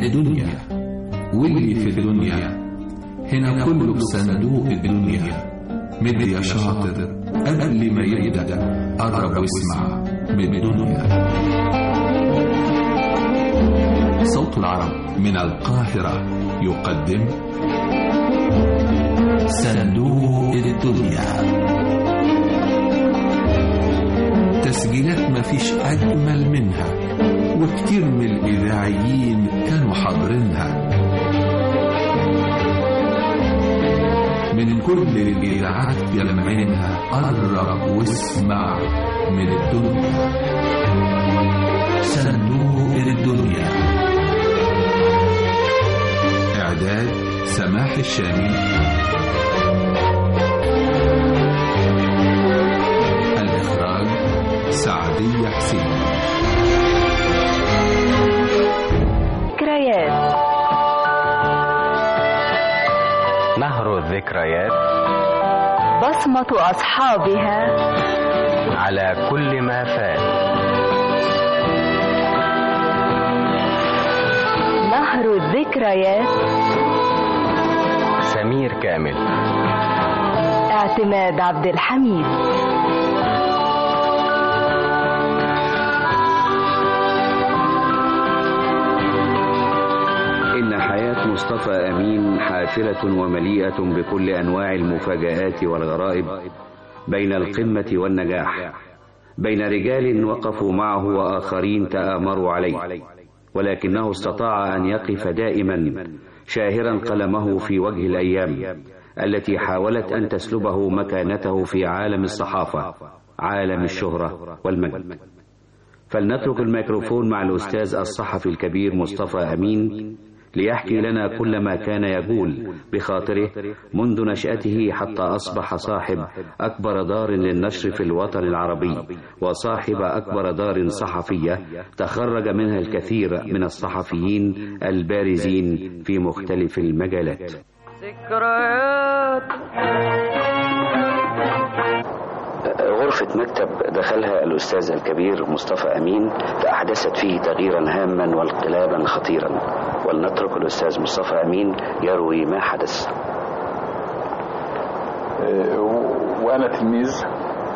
الدنيا واللي في الدنيا هنا كله بصندوق الدنيا مد يا شاطر قبل ما يبدأ قرب واسمع من الدنيا صوت العرب من القاهرة يقدم صندوق الدنيا تسجيلات مفيش أجمل منها وكتير من الإذاعيين كانوا حاضرينها من كل الإذاعات يلمعينها قرب واسمع من الدنيا صندوق الدنيا إعداد سماح الشامي الإخراج سعدية حسين ذكريات نهر الذكريات بصمة أصحابها على كل ما فات نهر الذكريات سمير كامل اعتماد عبد الحميد إن حياة مصطفى أمين حافلة ومليئة بكل أنواع المفاجآت والغرائب بين القمة والنجاح بين رجال وقفوا معه وآخرين تآمروا عليه ولكنه استطاع أن يقف دائما شاهرا قلمه في وجه الأيام التي حاولت أن تسلبه مكانته في عالم الصحافة عالم الشهرة والمجد فلنترك الميكروفون مع الأستاذ الصحفي الكبير مصطفى أمين ليحكي لنا كل ما كان يقول بخاطره منذ نشأته حتى أصبح صاحب أكبر دار للنشر في الوطن العربي وصاحب أكبر دار صحفية تخرج منها الكثير من الصحفيين البارزين في مختلف المجالات ذكريات غرفة مكتب دخلها الأستاذ الكبير مصطفى أمين فأحدثت فيه تغييرا هاما وانقلابا خطيرا ولنترك الأستاذ مصطفى أمين يروي ما حدث وانا تلميذ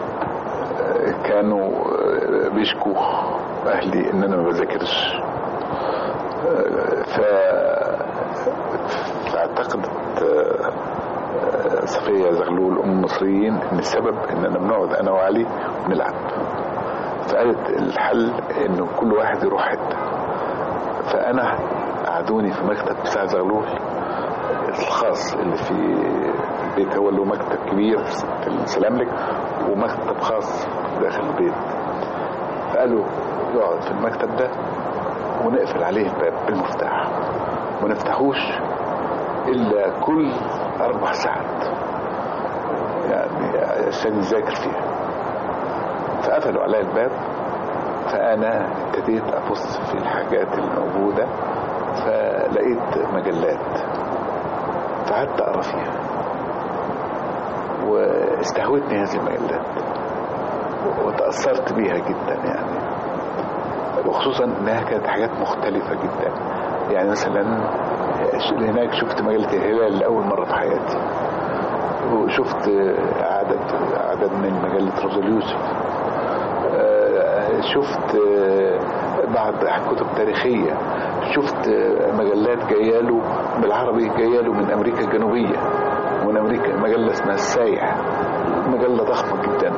كانوا بيشكوا اهلي ان انا ما بذاكرش ف فاعتقدت صفية زغلول ام المصريين ان السبب ان انا بنقعد انا وعلي ونلعب فقالت الحل انه كل واحد يروح حته فانا قعدوني في مكتب بتاع زغلول الخاص اللي في البيت هو له مكتب كبير في السلاملك ومكتب خاص داخل البيت فقالوا يقعد في المكتب ده ونقفل عليه الباب بالمفتاح ما نفتحوش الا كل اربع ساعات يعني عشان يذاكر فيها فقفلوا عليا الباب فانا ابتديت ابص في الحاجات الموجوده فلقيت مجلات فقعدت اقرا فيها واستهوتني هذه المجلات وتاثرت بيها جدا يعني وخصوصا انها كانت حاجات مختلفه جدا يعني مثلا هناك شفت مجله الهلال لاول مره في حياتي وشفت عدد عدد من مجله رجل يوسف شفت بعض كتب تاريخيه شفت مجلات جايه له بالعربي جايه له من امريكا الجنوبيه ومن امريكا مجله اسمها السايح مجله ضخمه جدا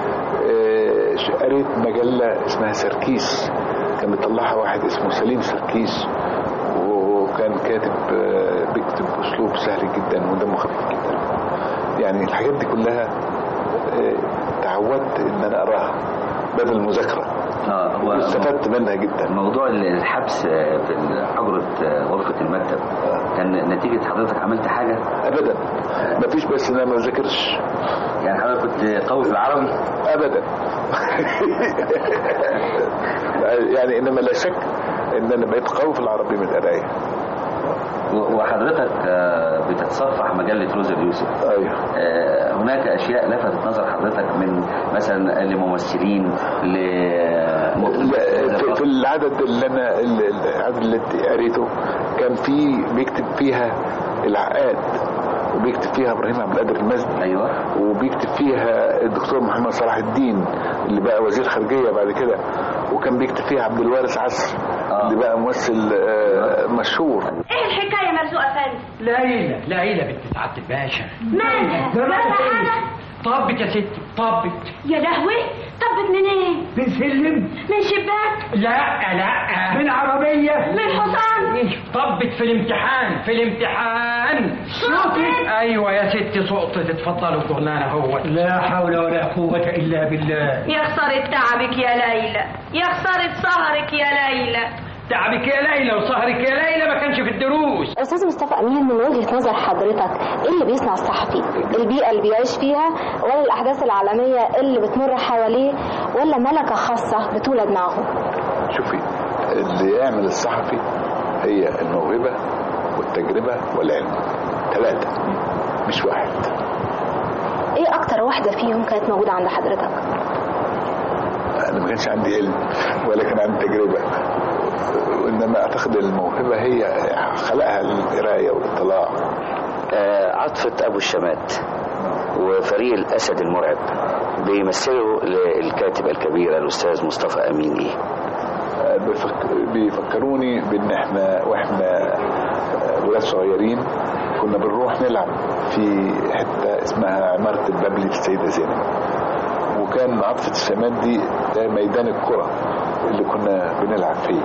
قريت مجله اسمها سركيس كان بيطلعها واحد اسمه سليم سركيس وكان كاتب بيكتب باسلوب سهل جدا ودمه خفيف جدا يعني الحاجات دي كلها تعودت ان انا اقراها بدل المذاكره اه هو واستفدت منها جدا موضوع الحبس في حجرة غرفة المكتب كان نتيجة حضرتك عملت حاجة ابدا مفيش بس ان انا ما بذاكرش يعني حضرتك كنت قوي في العربي ابدا يعني انما لا شك ان انا بقيت قوي في العربي من القرايه وحضرتك بتتصفح مجلة روزا يوسف ايوه هناك أشياء لفتت نظر حضرتك من مثلا لممثلين ل في, في العدد اللي انا ال- العدد اللي قريته كان في بيكتب فيها العقاد وبيكتب فيها ابراهيم عبد القادر المزني ايوه وبيكتب فيها الدكتور محمد صلاح الدين اللي بقى وزير خارجيه بعد كده وكان بيكتب فيها عبد الوارث عصر آه. اللي بقى ممثل آه، مشهور ايه الحكايه مرزوق افندي ليلى ليلى بنت سعادة الباشا مالها مالها حاجه طبت يا ستي طبت يا لهوي طبت منين من سلم من شباك لا لا من عربية من حصان طبت في الامتحان في الامتحان سقطت؟ ايوه يا ستي سقطت اتفضلوا الجرنان اهو لا حول ولا قوة الا بالله يا خسارة تعبك يا ليلى يا خسارة سهرك يا ليلى تعبك يا ليلى وسهرك يا ليلى ما كانش في الدروس استاذ مصطفى امين من وجهه نظر حضرتك ايه اللي بيصنع الصحفي البيئه اللي بيعيش فيها ولا الاحداث العالميه اللي بتمر حواليه ولا ملكه خاصه بتولد معه شوفي اللي يعمل الصحفي هي الموهبة والتجربة والعلم ثلاثة مش واحد ايه اكتر واحده فيهم كانت موجوده عند حضرتك أنا ما كانش عندي علم ولا كان عندي تجربة وإنما أعتقد الموهبة هي خلقها القراية والاطلاع آه، عاطفة أبو الشمات وفريق الأسد المرعب بيمثلوا الكاتب الكبير الأستاذ مصطفى أمين إيه بيفك- بيفكروني بان احنا واحنا ولاد صغيرين كنا بنروح نلعب في حته اسمها عماره البابلي في السيده زينب وكان عاطفه الشمات دي ده ميدان الكره اللي كنا بنلعب فيه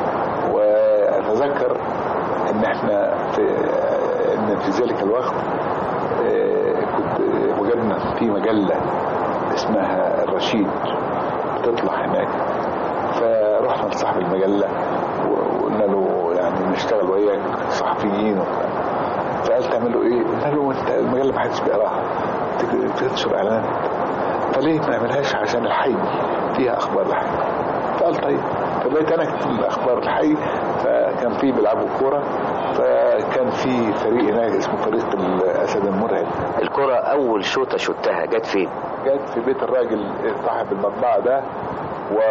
واتذكر ان احنا في ان في ذلك الوقت آه، كنت وجدنا في مجله اسمها الرشيد بتطلع هناك فرحنا لصاحب المجله وقلنا له يعني نشتغل وياك صحفيين وبتاع فقال تعملوا ايه؟ قلنا له انت المجله ما حدش بيقراها تك- تنشر اعلانات فليه ما نعملهاش عشان الحي فيها اخبار الحي فقال طيب فبقيت انا اكتب الاخبار الحي فكان في بيلعبوا كوره فكان في فريق هناك اسمه فريق الاسد المرعب الكرة أول شوطة شوتها جت فين؟ جت في بيت الراجل صاحب المطبعة ده و...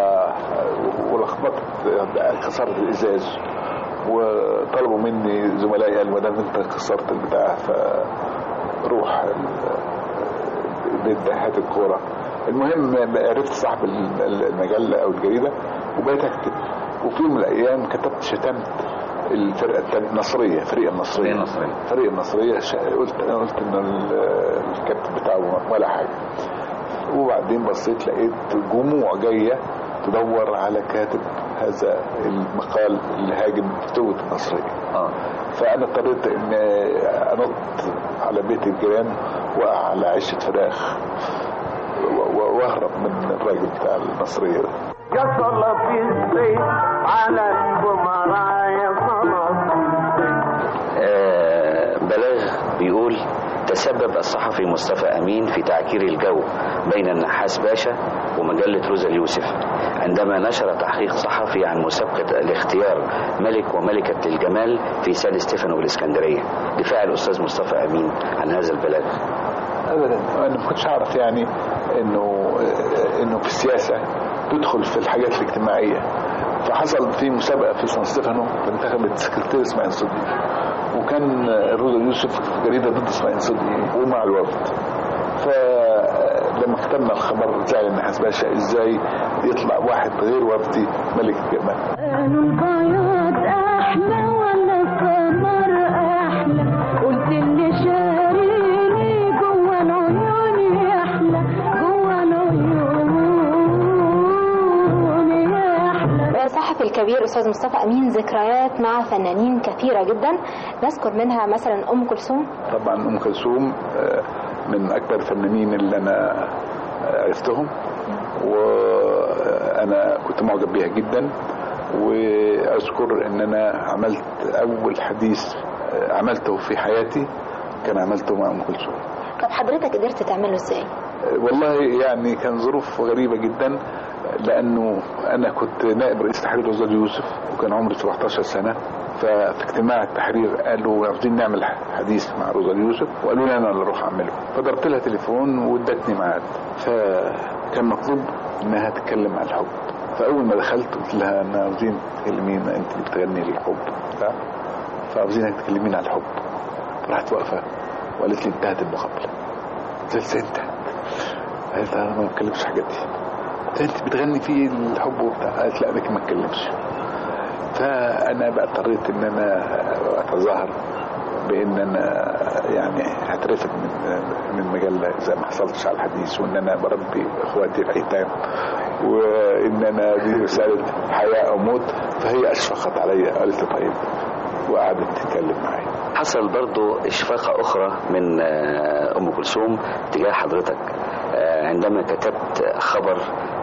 ولخبطت كسرت الازاز وطلبوا مني زملائي قالوا ما دام انت كسرت البتاع فروح ال- البيت ده هات الكوره المهم عرفت صاحب ال- المجله او الجريده وبقيت اكتب وفي يوم من الايام كتبت شتمت الفرقه التانية النصريه فريق النصريه فريق النصرية. فريق النصريه ش- قلت انا قلت ان ال- الكابتن بتاعه ولا حاجه وبعدين بصيت لقيت جموع جايه تدور على كاتب هذا المقال اللي هاجم فتوة النصرية اه فأنا اضطريت إن أنط على بيت الجيران وأقع على عشة فراخ و- و- وأهرب من الراجل بتاع النصرية ده يصل في الزيت على البمرايا خلاص آه، بلاغ بيقول تسبب الصحفي مصطفى أمين في تعكير الجو بين النحاس باشا ومجلة روزا اليوسف عندما نشر تحقيق صحفي عن مسابقة الاختيار ملك وملكة الجمال في سان ستيفانو بالإسكندرية دفاع الأستاذ مصطفى أمين عن هذا البلاغ ابدا انا ما كنتش اعرف يعني انه انه في السياسه تدخل في الحاجات الاجتماعيه فحصل في مسابقه في سان ستيفانو فانتخبت سكرتير اسماعيل صدقي وكان روزا يوسف في جريده ضد اسماعيل صدقي ومع الوفد فلما كتبنا الخبر زعل النحاس باشا ازاي يطلع واحد غير وفدي ملك الجمال قالوا البياض احلى ولا السمر احلى قلت اللي شاريني جوا العيون احلى جوا العيون احلى الصحفي الكبير استاذ مصطفى امين ذكريات مع فنانين كثيره جدا نذكر منها مثلا ام كلثوم طبعا ام كلثوم آه، من اكبر الفنانين اللي انا عرفتهم وانا كنت معجب بيها جدا واذكر ان انا عملت اول حديث آه، عملته في حياتي كان عملته مع ام كلثوم طب حضرتك قدرت تعمله ازاي آه، والله يعني كان ظروف غريبه جدا لانه انا كنت نائب رئيس تحرير وزير يوسف وكان عمري 17 سنه ففي اجتماع التحرير قالوا عاوزين نعمل حديث مع روزا يوسف وقالوا لي انا اللي اروح اعمله فضربت لها تليفون وادتني ميعاد فكان مطلوب انها تتكلم عن الحب فاول ما دخلت قلت لها انا عاوزين تكلمينا انت اللي بتغني للحب بتاع فعاوزينك تكلمينا على الحب راحت واقفه وقالت لي انتهت المقابله قلت لها ازاي انتهت؟ قالت انا ما بتكلمش الحاجات دي قلت لها انت بتغني فيه الحب وبتاع قالت لا لكن ما اتكلمش فانا بقى اضطريت ان انا اتظاهر بان انا يعني هترفد من من مجله اذا ما حصلتش على الحديث وان انا بربي اخواتي الايتام وان انا دي رساله حياه او موت فهي اشفقت عليا قالت لي طيب وقعدت تتكلم معايا حصل برضو إشفاقة أخرى من آه، أم كلثوم تجاه حضرتك آه، عندما كتبت خبر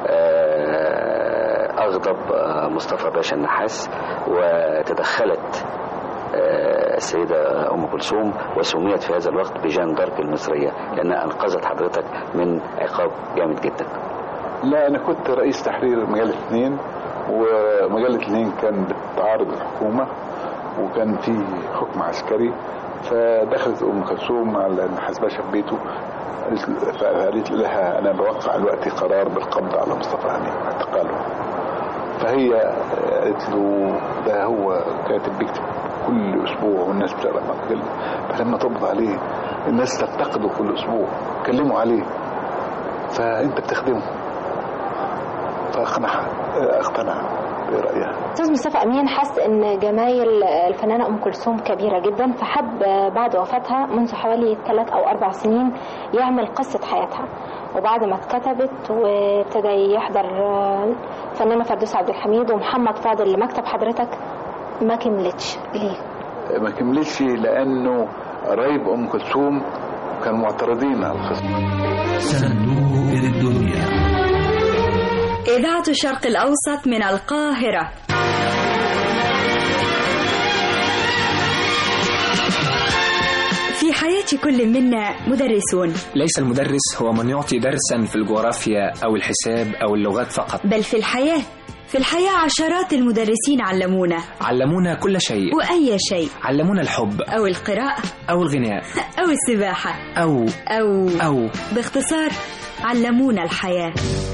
آه، أغضب آه، مصطفى باشا النحاس وتدخلت آه، السيدة أم كلثوم وسميت في هذا الوقت بجان دارك المصرية لأنها أنقذت حضرتك من عقاب جامد جدا لا انا كنت رئيس تحرير مجله اثنين ومجله اثنين كان بتعارض الحكومه وكان في حكم عسكري فدخلت ام كلثوم على النحاس باشا في بيته قالت- فقالت لها انا بوقع دلوقتي قرار بالقبض على مصطفى هاني اعتقاله فهي قالت له ده هو كاتب بيكتب كل اسبوع والناس بتقرا مجله فلما تقبض عليه الناس تفتقده كل اسبوع كلموا عليه فانت بتخدمه فاقنع اقتنع برايها استاذ مصطفى امين حس ان جمايل الفنانه ام كلثوم كبيره جدا فحب بعد وفاتها منذ حوالي ثلاث او اربع سنين يعمل قصه حياتها وبعد ما اتكتبت وابتدى يحضر الفنانه فردوس عبد الحميد ومحمد فاضل لمكتب حضرتك ما كملتش ليه؟ ما كملتش لانه قرايب ام كلثوم كانوا معترضين على القصه صندوق الدنيا إذاعة الشرق الأوسط من القاهرة في حياة كل منا مدرسون ليس المدرس هو من يعطي درسا في الجغرافيا أو الحساب أو اللغات فقط بل في الحياة في الحياة عشرات المدرسين علمونا علمونا كل شيء وأي شيء علمونا الحب أو القراءة أو الغناء أو السباحة أو أو أو باختصار علمونا الحياة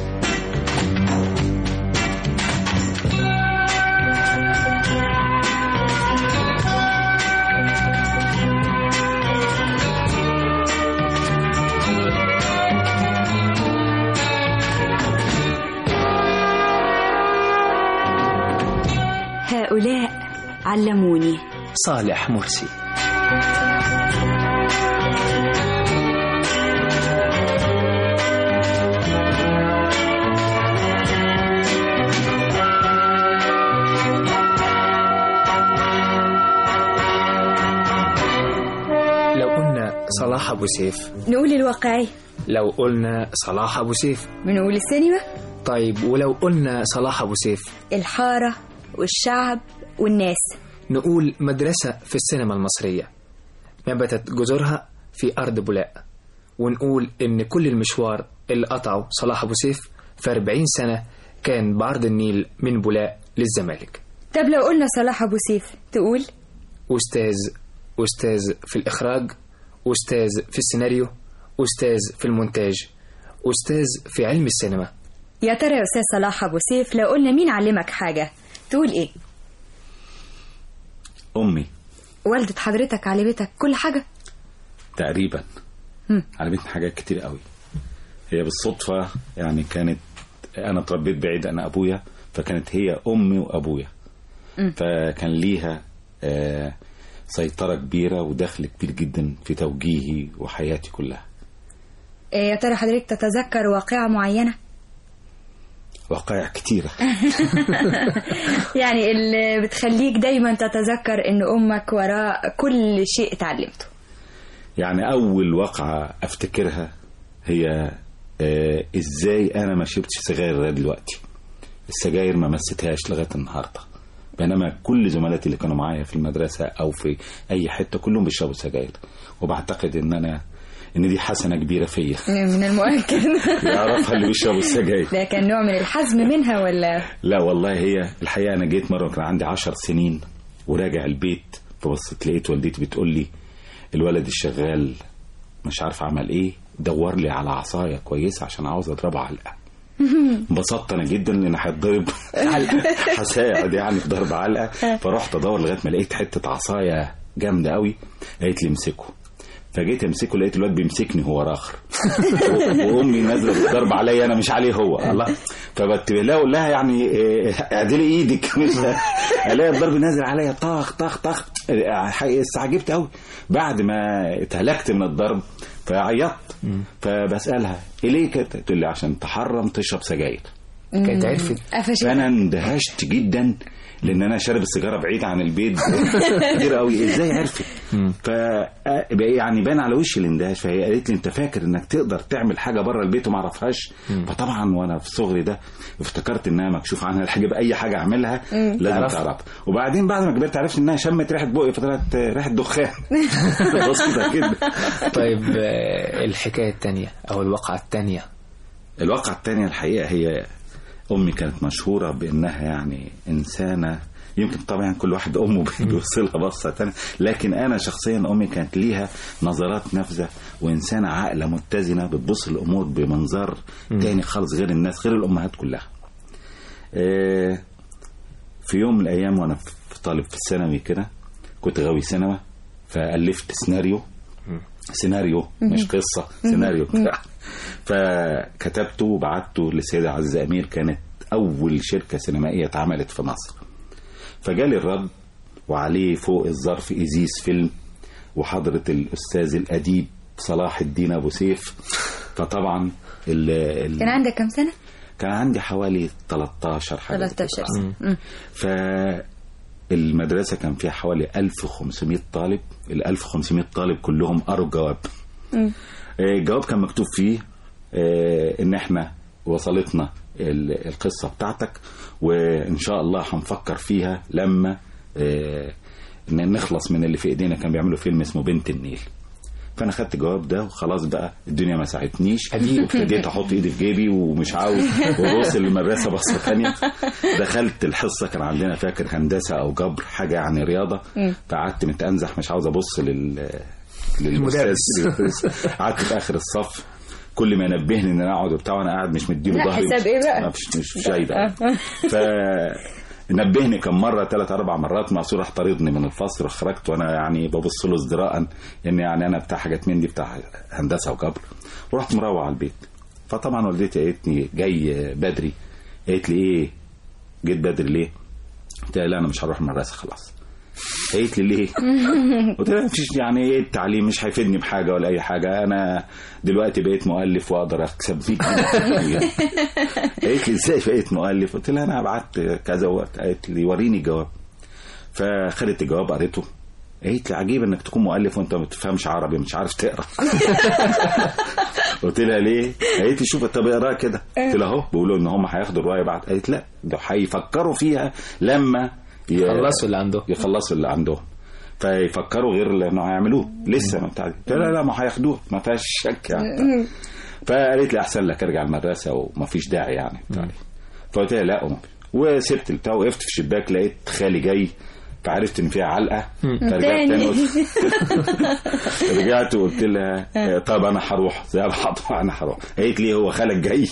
هؤلاء علموني صالح مرسي لو قلنا صلاح أبو سيف نقول الواقعي لو قلنا صلاح أبو سيف بنقول السينما طيب ولو قلنا صلاح أبو سيف الحارة والشعب والناس نقول مدرسة في السينما المصرية نبتت جذورها في أرض بولاق ونقول إن كل المشوار اللي قطعه صلاح أبو سيف في 40 سنة كان بعرض النيل من بولاق للزمالك طب لو قلنا صلاح أبو سيف تقول أستاذ أستاذ في الإخراج أستاذ في السيناريو أستاذ في المونتاج أستاذ في علم السينما يا ترى يا أستاذ صلاح أبو سيف لو قلنا مين علمك حاجة تقول إيه أمي والدة حضرتك علمتك كل حاجة تقريبا مم. علمتني حاجات كتير قوي هي بالصدفة يعني كانت أنا اتربيت بعيد عن أبويا فكانت هي أمي وأبويا مم. فكان ليها آه سيطرة كبيرة ودخل كبير جدا في توجيهي وحياتي كلها إيه يا ترى حضرتك تتذكر واقعة معينة وقائع كتيرة يعني اللي بتخليك دايما تتذكر ان امك وراء كل شيء اتعلمته يعني أول وقعة أفتكرها هي آه إزاي أنا ما شربتش سجاير لغاية دلوقتي السجاير ما مستهاش لغاية النهاردة بينما كل زملاتي اللي كانوا معايا في المدرسة أو في أي حتة كلهم بيشربوا سجاير وبعتقد إن أنا إن دي حسنة كبيرة فيا من المؤكد يعرفها اللي بيشربوا السجاير ده كان نوع من الحزم منها ولا لا والله هي الحقيقة أنا جيت مرة كان عندي عشر سنين وراجع البيت فبصيت لقيت والدتي بتقول لي الولد الشغال مش عارف عمل إيه دور لي على عصاية كويسة عشان عاوز أضربه علقة انبسطت انا جدا لان هتضرب هساعد يعني في ضرب علقه فرحت ادور لغايه ما لقيت حته عصايه جامده قوي قالت لي امسكه فجيت امسكه لقيت الواد بيمسكني هو راخر و- وامي نازله بالضرب عليا انا مش عليه هو الله فبتبه لها اقول لها يعني إيه، اعدلي ايدك مش الاقي الضرب نازل عليا طخ طخ طخ حقيقة استعجبت قوي بعد ما اتهلكت من الضرب فعيطت فبسالها إيه ليه كده تقول لي عشان تحرم تشرب سجاير كانت عرفت قفشت فانا اندهشت جدا لان انا شارب السيجاره بعيد عن البيت كتير قوي ازاي عرفت ف يعني بان على وشي الاندهاش فهي قالت لي انت فاكر انك تقدر تعمل حاجه بره البيت وما اعرفهاش فطبعا وانا في صغري ده افتكرت انها مكشوف عنها الحجاب اي حاجه اعملها مم. لازم تعرفها. تعرفها وبعدين بعد ما كبرت عرفت انها شمت ريحه بقي فطلعت ريحه دخان بسيطه كده طيب آه، الحكاية التانية أو الواقعة التانية الواقعة التانية الحقيقة هي أمي كانت مشهورة بأنها يعني إنسانة يمكن طبعا كل واحد أمه بيوصلها بصة تانية لكن أنا شخصيا أمي كانت ليها نظرات نافذة وإنسانة عاقلة متزنة بتبص الأمور بمنظر تاني خالص غير الناس غير الأمهات كلها آه، في يوم من الأيام وأنا في طالب في الثانوي كده كنت غاوي سينما فألفت سيناريو سيناريو مش قصة سيناريو بتاع فكتبته وبعته للسيدة عزة أمير كانت أول شركة سينمائية اتعملت في مصر فجالي الرد وعليه فوق الظرف إزيز فيلم وحضرة الأستاذ الأديب صلاح الدين أبو سيف فطبعا ال ال كان عندك كم سنة؟ كان عندي حوالي 13 حاجة 13 كده. سنة مم. فالمدرسة كان فيها حوالي 1500 طالب ال 1500 طالب كلهم قروا الجواب مم. آه، الجواب كان مكتوب فيه آه، ان احنا وصلتنا ال- القصة بتاعتك وان شاء الله هنفكر فيها لما آه، ن- نخلص من اللي في ايدينا كان بيعملوا فيلم اسمه بنت النيل فانا خدت الجواب ده وخلاص بقى الدنيا ما ساعدتنيش وابتديت احط ايدي في جيبي ومش عاوز وبص للمدرسه بصه ثانيه دخلت الحصه كان عندنا فاكر هندسه او جبر حاجه يعني رياضه مم. فقعدت متانزح مش عاوز ابص لل المدرس. للمدرس قعدت في اخر الصف كل ما ينبهني ان انا اقعد وبتاع وانا قاعد مش مديله لا، ظهري حساب إيه بقى؟ ما فيش مش شايفه ف نبهني كم مره ثلاث اربع مرات معصور راح طاردني من الفصل وخرجت وانا يعني ببص له ازدراء ان يعني انا بتاع حاجات من دي بتاع هندسه وجبر ورحت مروح على البيت فطبعا والدتي قالت لي جاي بدري قالت لي ايه جيت بدري ليه؟ قلت لها لا انا مش هروح المدرسه خلاص قالت لي ليه؟ قلت لها مفيش يعني ايه التعليم مش هيفيدني بحاجه ولا اي حاجه انا دلوقتي بقيت مؤلف واقدر اكسب بيه قالت لي ازاي بقيت مؤلف؟ قلت لها انا بعت كذا وقت قالت لي وريني الجواب فخدت الجواب قريته قالت لي عجيب انك تكون مؤلف وانت ما بتفهمش عربي مش عارف تقرا قلت لها ليه؟ قالت لي شوف طب اقراها كده قلت لها اهو بيقولوا ان هم هياخدوا الروايه بعد قالت لا ده هيفكروا فيها لما ي- يخلصوا اللي عندهم يخلصوا اللي عندهم فيفكروا غير اللي انه هيعملوه لسه ما بتاع قلت لها لا لا ما هياخدوه ما فيهاش شك يعني فقالت لي احسن لك ارجع المدرسه وما فيش داعي يعني بتاع فقلت لها لا وما- وسبت البتاع وقفت في الشباك لقيت خالي جاي فعرفت ان فيها علقه فرجعت تاني تاني. قلت- رجعت وقلت لها آه، طب انا هروح زي ما هروح انا هروح قالت لي هو خالك جاي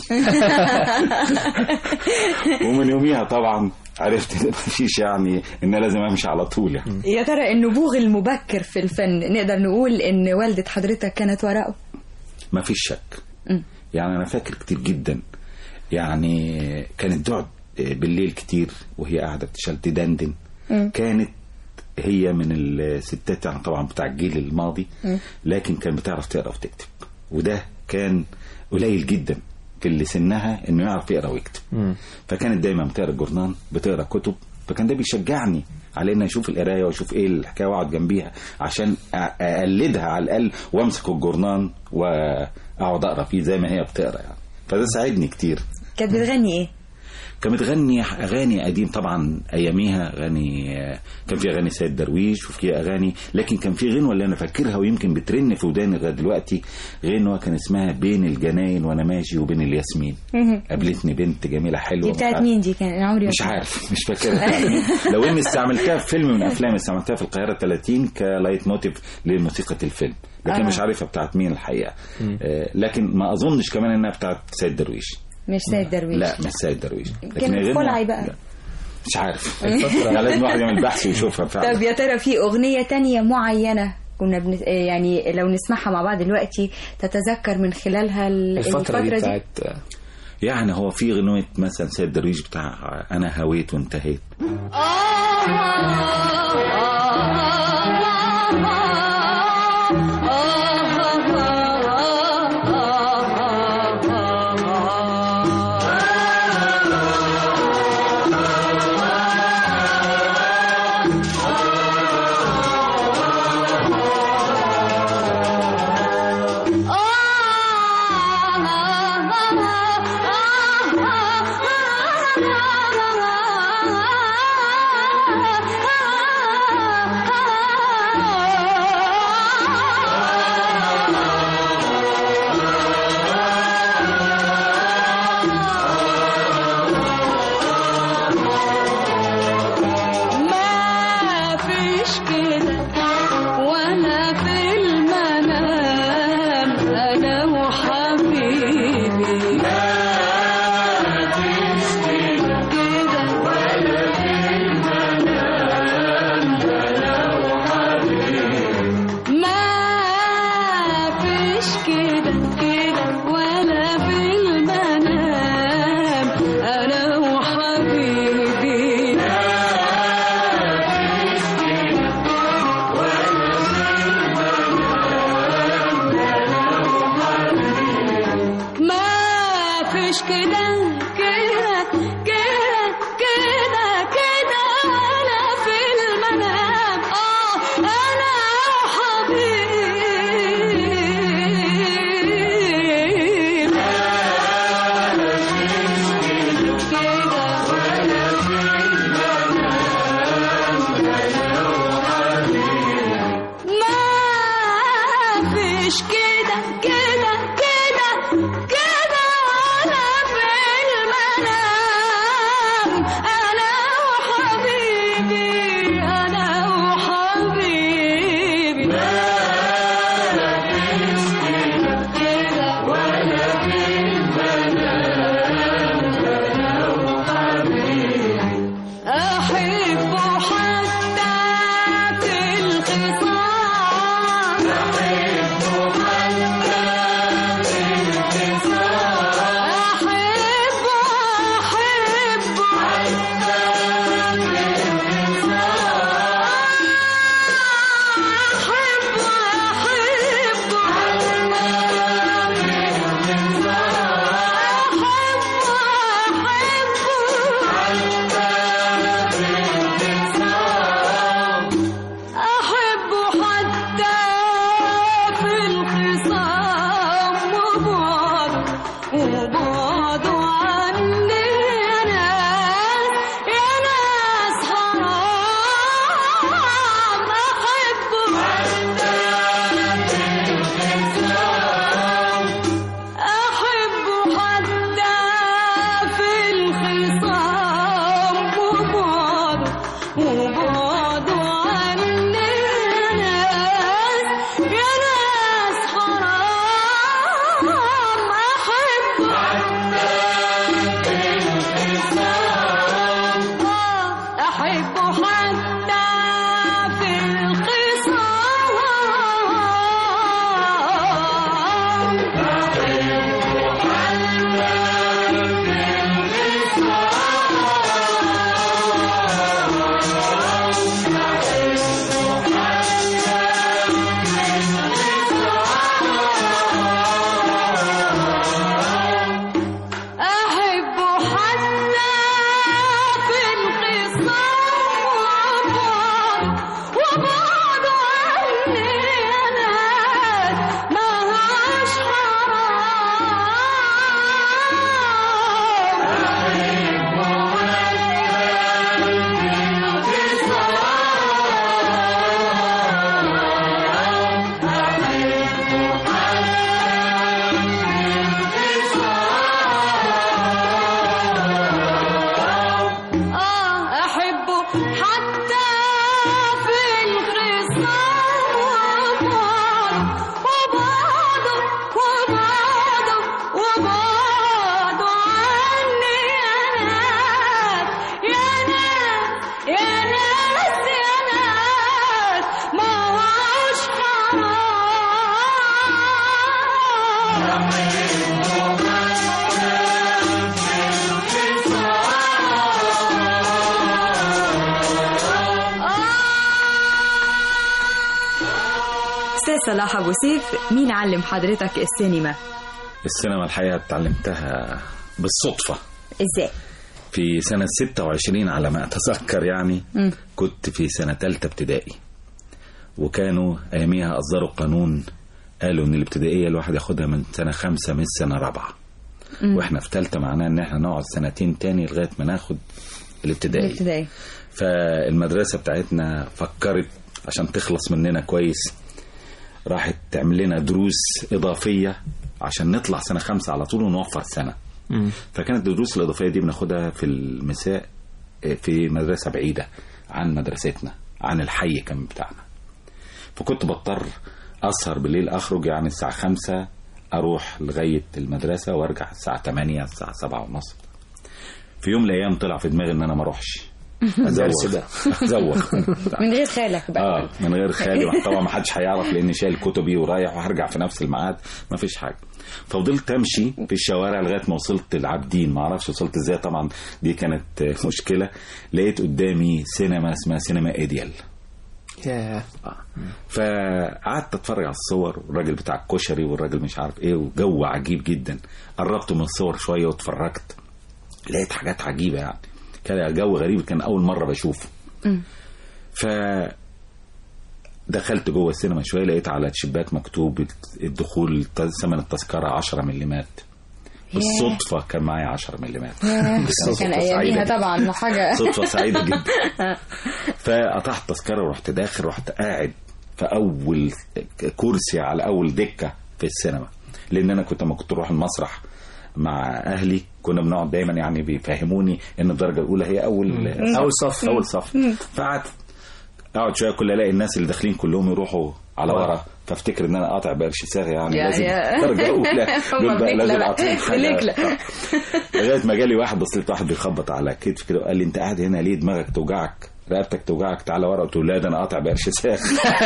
ومن يوميها طبعا عرفت ان مفيش يعني ان أنا لازم امشي على طول يعني يا ترى النبوغ المبكر في الفن نقدر نقول ان والدة حضرتك كانت وراءه ما فيش شك مم. يعني انا فاكر كتير جدا يعني كانت تقعد بالليل كتير وهي قاعده بتشتغل تدندن مم. كانت هي من الستات يعني طبعا بتاع الجيل الماضي مم. لكن كان بتعرف تقرا وتكتب وده كان قليل جدا في اللي سنها انه يعرف يقرا ويكتب فكانت دايما بتقرا الجورنال بتقرا كتب فكان ده بيشجعني على ان اشوف القرايه واشوف ايه الحكايه واقعد جنبيها عشان أ- اقلدها على الاقل وامسك الجورنال واقعد اقرا فيه زي ما هي بتقرا يعني فده ساعدني كتير كانت بتغني ايه؟ كانت بتغني اغاني قديم طبعا اياميها اغاني كان في اغاني سيد درويش وفي اغاني لكن كان في غنوه اللي انا فاكرها ويمكن بترن في وداني لغايه دلوقتي غنوه كان اسمها بين الجناين وانا ماشي وبين الياسمين قابلتني بنت جميله حلوه دي بتاعت مين دي كان أنا عمري ما مش سمعت. عارف مش فاكرها بتاعت مين. لو اني استعملتها في فيلم من افلام استعملتها في القاهره 30 كلايت موتيف لموسيقى الفيلم لكن آه. مش عارفها بتاعت مين الحقيقه آه لكن ما اظنش كمان انها بتاعت سيد درويش مش سيد درويش لا مش سيد درويش كان هي غنوة- خلعي بقى مش عارف الفترة- يعني لازم الواحد يعمل بحث ويشوفها فعلا طب يا ترى في أغنية تانية معينة كنا بنس... آه يعني لو نسمعها مع بعض دلوقتي تتذكر من خلالها ال- الفترة دي بتاعت يعني هو في غنوة مثلا سيد درويش بتاع أنا هويت وانتهيت ما فيش كده وانا في المنام انا وحبيبي ما فيش كده وانا في المنام انا وحبيبي ما فيش كده كده وانا في المنام انا وحبيبي ما فيش كده كده كده كده كده انا في المنام اه انا حبيبي كده صلاح أبو سيف مين علم حضرتك السينما؟ السينما الحقيقة اتعلمتها بالصدفة إزاي؟ في سنة 26 على ما أتذكر يعني مم. كنت في سنة تالتة ابتدائي وكانوا أياميها أصدروا قانون قالوا إن الابتدائية الواحد ياخدها من سنة خمسة من سنة رابعة مم. واحنا في تالتة معناه ان احنا نقعد سنتين تاني لغاية ما ناخد الابتدائي الابتدائي فالمدرسة بتاعتنا فكرت عشان تخلص مننا كويس راحت تعمل لنا دروس إضافية عشان نطلع سنة خمسة على طول ونوفر سنة فكانت الدروس الإضافية دي بناخدها في المساء في مدرسة بعيدة عن مدرستنا عن الحي كان بتاعنا فكنت بضطر أسهر بالليل أخرج يعني الساعة خمسة أروح لغاية المدرسة وأرجع الساعة تمانية الساعة سبعة ونص في يوم من الأيام طلع في دماغي إن أنا ما أروحش درس أزوغ أزوغ من غير خالك بقى اه من غير خالي طبعا ما حدش هيعرف لاني شايل كتبي ورايح وهرجع في نفس الميعاد ما فيش حاجه ففضلت امشي في الشوارع لغايه ما وصلت العابدين ما اعرفش وصلت ازاي طبعا دي كانت آه، مشكله لقيت قدامي سينما اسمها سينما ايديال ياه فقعدت اتفرج على الصور والراجل بتاع الكشري والراجل مش عارف ايه وجو عجيب جدا قربت من الصور شويه واتفرجت لقيت حاجات عجيبه يعني كان جو غريب كان اول مره بشوفه ف دخلت جوه السينما شويه لقيت على الشباك مكتوب الدخول ثمن التذكره 10 مليمات بالصدفه كان معايا 10 مليمات كان أياميها طبعا حاجة صدفه سعيده جدا فقطعت تذكره ورحت داخل رحت قاعد في اول كرسي على اول دكه في السينما لان انا كنت لما كنت اروح المسرح مع اهلي كنا بنقعد دايما يعني بيفهموني ان الدرجه الاولى هي اول مم. أول صف. اول صف فقعدت اقعد شويه كل الاقي الناس اللي داخلين كلهم يروحوا على ورا فافتكر ان انا قاطع بقرش صاغ يعني يا- لازم يا. درجه اولى دول هما بقى بنكلة لازم بقى. اعطيهم حاجه بنكلة. آه. لغايه ما جالي واحد بصيت واحد بيخبط على كتفي كده وقال لي انت قاعد هنا ليه دماغك توجعك رقبتك توجعك تعالى ورا قلت له لا ده انا قاطع بقرش صاغ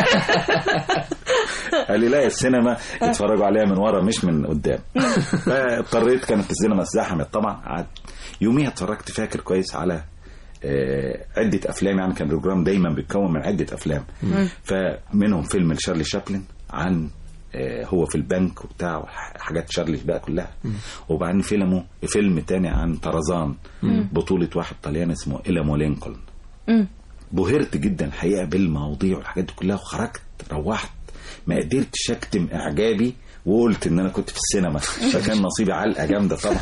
قال لي لا السينما اتفرجوا عليها من ورا مش من قدام فاضطريت كانت السينما ازدحمت طبعا قعدت يوميها اتفرجت فاكر كويس على آه، عدة أفلام يعني كان البروجرام دايما بيتكون من عدة أفلام فمنهم فيلم لشارلي شابلن عن آه، هو في البنك وبتاع حاجات شارلي بقى كلها وبعدين فيلمه فيلم تاني عن طرزان مم. بطولة واحد طلياني اسمه إلامو لينكولن بهرت جدا الحقيقه بالمواضيع والحاجات دي كلها وخرجت روحت ما قدرتش اكتم اعجابي وقلت ان انا كنت في السينما فكان نصيبي علقه جامده طبعا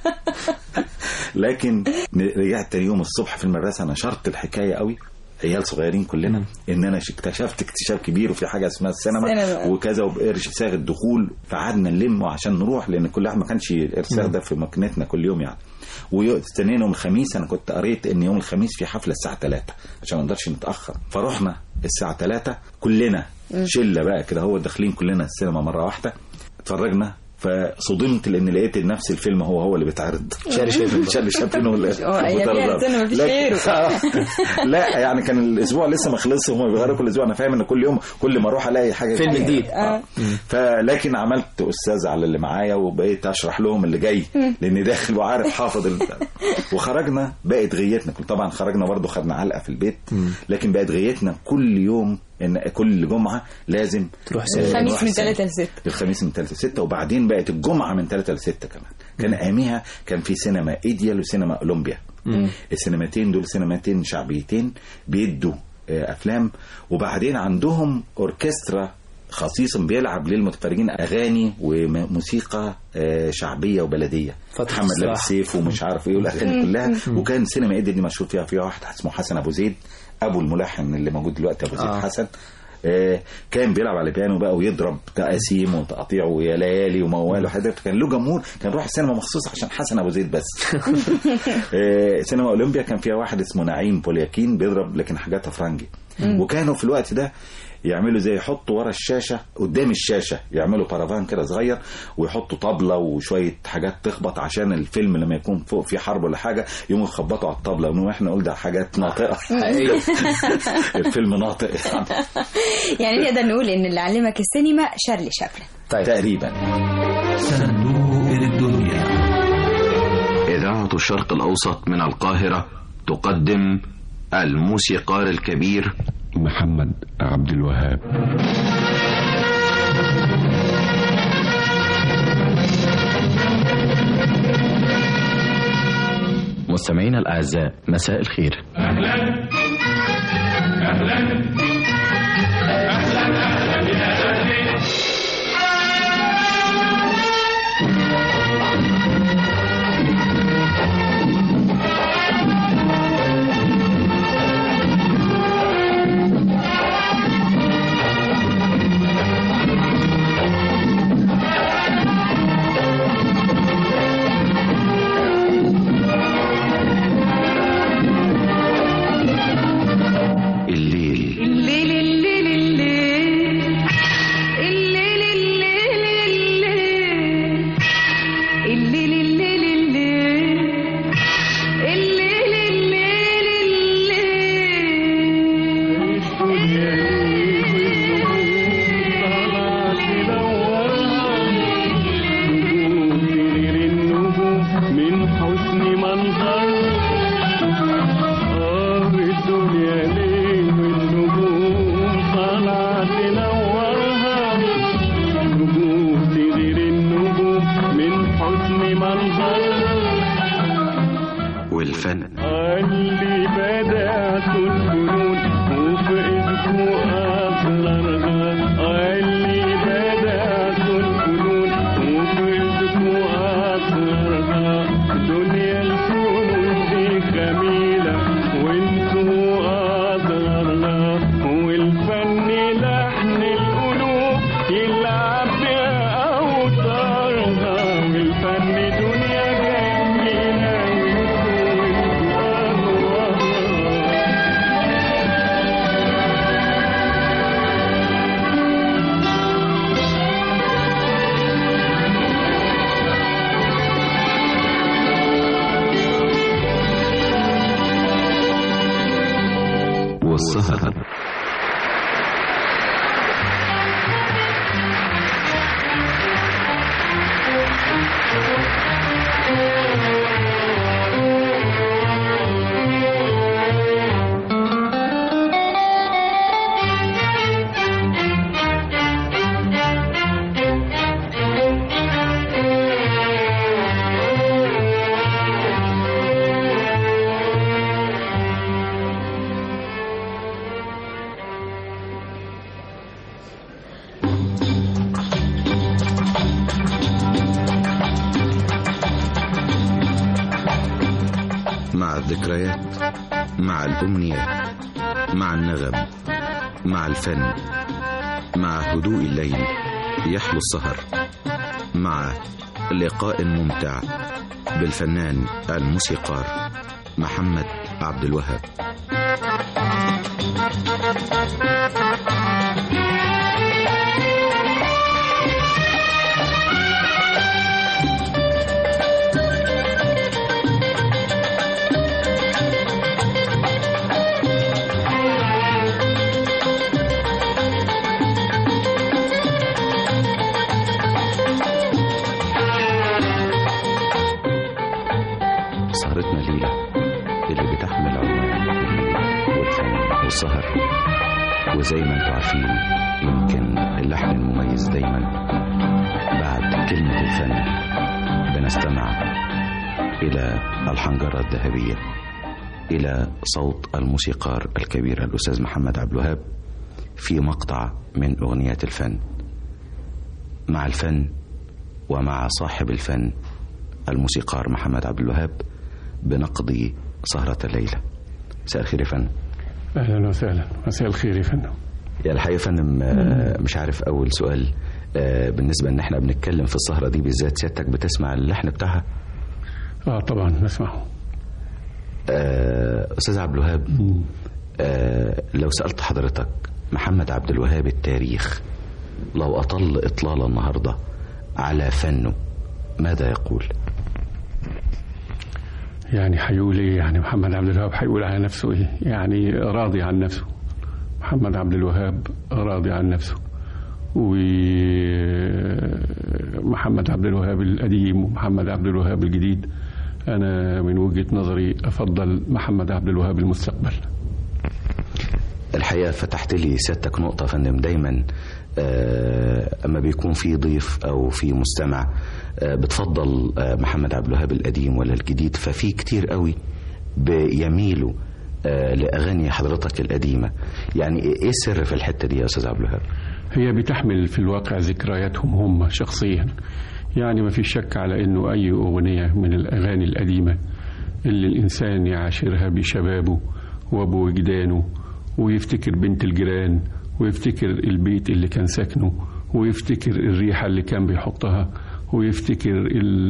لكن رجعت تاني يوم الصبح في المدرسه نشرت الحكايه قوي عيال صغيرين كلنا ان انا اكتشفت اكتشاف كبير وفي حاجه اسمها السينما السينما. وكذا وبقرش صاغ الدخول فقعدنا نلمه عشان نروح لان كل واحد ما كانش الارساغ ده في مكنتنا كل يوم يعني واستنينا يوم الخميس انا كنت قريت ان يوم الخميس في حفله الساعه 3 عشان ما نقدرش نتاخر فرحنا الساعه 3 كلنا مم. شله بقى كده هو داخلين كلنا السينما مره واحده اتفرجنا فصدمت لان لقيت نفس الفيلم هو هو اللي بيتعرض شارلي شابلن. شارلي شابلن هو اللي اه، أياميها السينما مفيش لكن- غيره. آه. لا يعني كان الاسبوع لسه ما خلصش هم بيغيروا كل اسبوع انا فاهم ان كل يوم كل ما اروح الاقي حاجه فيلم جديد. آه. فلكن عملت استاذ على اللي معايا وبقيت اشرح لهم اللي جاي مم. لاني داخل وعارف حافظ ال... وخرجنا بقت غيتنا كل طبعا خرجنا برضه خدنا علقه في البيت لكن بقت غيتنا كل يوم ان كل جمعه لازم تروح الخميس من 3 ل 6 الخميس من 3 ل 6 وبعدين بقت الجمعه من 3 ل 6 كمان كان اياميها كان في سينما ايديال وسينما اولمبيا مم. السينماتين دول سينماتين شعبيتين بيدوا آه، افلام وبعدين عندهم اوركسترا خصيصا بيلعب للمتفرجين اغاني وموسيقى آه، شعبيه وبلديه فترة محمد الصراحة. لابس سيف ومش عارف ايه والاغاني مم. كلها مم. وكان سينما ايدي دي مشهور فيها فيها واحد اسمه حسن ابو زيد ابو الملحن اللي موجود دلوقتي ابو زيد آه. حسن آه، كان بيلعب على البيانو بقى ويضرب تقاسيم وتقاطيع ويا ليالي وموال وحاجات كان له جمهور كان يروح السينما مخصوص عشان حسن ابو زيد بس آه، سينما اولمبيا كان فيها واحد اسمه نعيم بولياكين بيضرب لكن حاجاتها فرنجي مم. وكانوا في الوقت ده يعملوا زي يحطوا ورا الشاشه قدام الشاشه يعملوا بارافان كده صغير ويحطوا طبله وشويه حاجات تخبط عشان الفيلم لما يكون فوق في حرب ولا حاجه يقوموا يخبطوا على الطبله واحنا نقول ده حاجات ناطقه الفيلم ناطق يعني يعني نقدر نقول ان اللي علمك السينما شارلي شابلن طيب. تقريبا صندوق الدنيا إذاعة الشرق الأوسط من القاهرة تقدم الموسيقار الكبير محمد عبد الوهاب مستمعينا الأعزاء مساء الخير الليل الليل الليل الليل الليل الليل الليل الليل الليل الليل الليل من حسن منظر آه الدنيا ليه والنجوم طالعة تنورها نجوم تغير النجوم من حسن منظر والفن اللي بدأت الفنون وفي اسمه أسرارها اللي بدأت الفنون وفي اسمه أسرارها دنيا الفنون دي جميلة وانتوا أسرارها والفن لحن القلوب يلعب بأوتارها والفن دنيا جميلة والسهر مع الذكريات مع الأمنيات مع النغم مع الفن مع هدوء الليل يحلو السهر مع لقاء ممتع بالفنان الموسيقار محمد عبد الوهاب سهرتنا ليلة اللي بتحمل عنوان الليل والفن والسهر وزي ما انتم عارفين يمكن اللحن المميز دايما بعد كلمة الفن بنستمع إلى الحنجرة الذهبية إلى صوت الموسيقار الكبير الأستاذ محمد عبد الوهاب في مقطع من أغنيات الفن مع الفن ومع صاحب الفن الموسيقار محمد عبد الوهاب بنقضي سهرة الليلة مساء الخير يا فندم اهلا وسهلا مساء الخير يا فندم يا الحقيقة يا فندم آه، مش عارف أول سؤال آه، بالنسبة إن إحنا بنتكلم في السهرة دي بالذات سيادتك بتسمع اللحن بتاعها اه طبعا بسمعه آه، أستاذ عبد الوهاب آه، لو سألت حضرتك محمد عبد الوهاب التاريخ لو أطل إطلالة النهاردة على فنه ماذا يقول؟ يعني هيقول ايه يعني محمد عبد الوهاب هيقول على نفسه ايه يعني راضي عن نفسه محمد عبد الوهاب راضي عن نفسه ومحمد عبد الوهاب القديم ومحمد عبد الوهاب الجديد انا من وجهة نظري افضل محمد عبد الوهاب المستقبل الحقيقة فتحت لي سيادتك نقطة يا فندم دايما آه، أما بيكون في ضيف أو في مستمع آه، بتفضل آه، محمد عبد الوهاب القديم ولا الجديد ففي كتير قوي بيميلوا آه، لأغاني حضرتك القديمة يعني إيه السر في الحتة دي يا أستاذ عبد الوهاب؟ هي بتحمل في الواقع ذكرياتهم هم شخصيا يعني ما في شك على انه اي اغنيه من الاغاني القديمه اللي الانسان يعاشرها بشبابه وبوجدانه ويفتكر بنت الجيران ويفتكر البيت اللي كان ساكنه ويفتكر الريحه اللي كان بيحطها ويفتكر